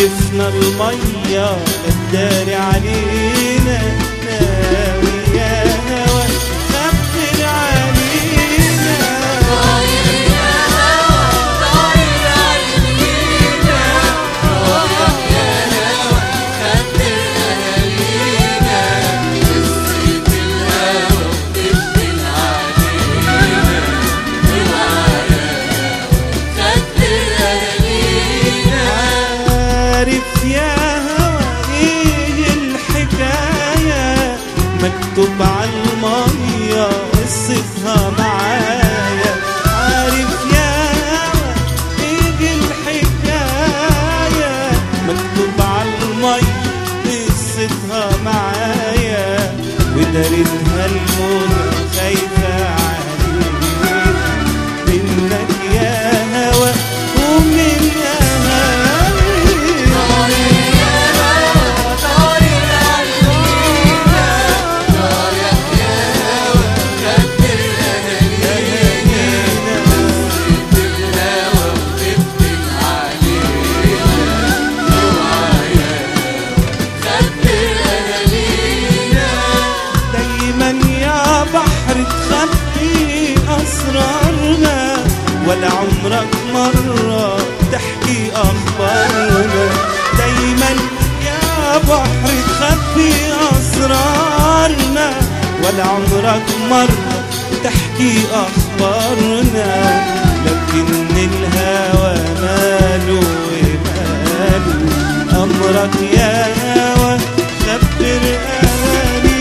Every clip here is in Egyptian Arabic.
وضفنا المية الداري علينا ناوي يا هوا خبر علينا طاير يا هوا طاير علينا رايح يا هوا خبر أهالينا قصة الهوا وتقفل علينا اوعى يا هوا خبر أهالينا عارف يا هوا ايه الحكاية مكتوب على المية قصتها معايا عارف يا هوا ايه الحكاية مكتوب على المية قصتها معايا ودارتها الموجة خايفة علينا منك يا هوا ومن أهالينا طاير يا هوا طاير علينا رايح يا هوا خبر أهالينا قصة الهوا وتقفل علينا اوعى يا هوا خبر أهالينا دايما يا بحر تخبي أسرارنا ولا عمرك مرة تحكي أخبارنا دايما يا بحر تخبي أسرارنا ولا عمرك مرة تحكي أخبارنا لكن الهوى ماله وماله أمرك يا هوى خبر أهالينا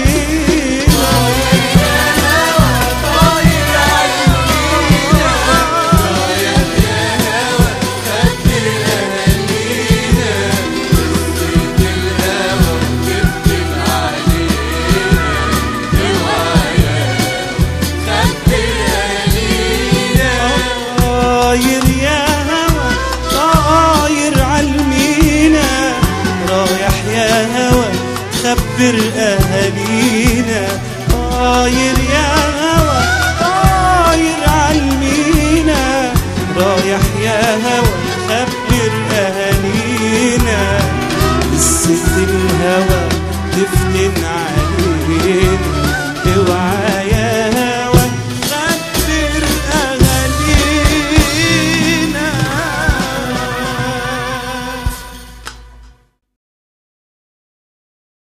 طاير يا هوا طاير عالمينا رايح يا هوا خبر أهالينا طاير يا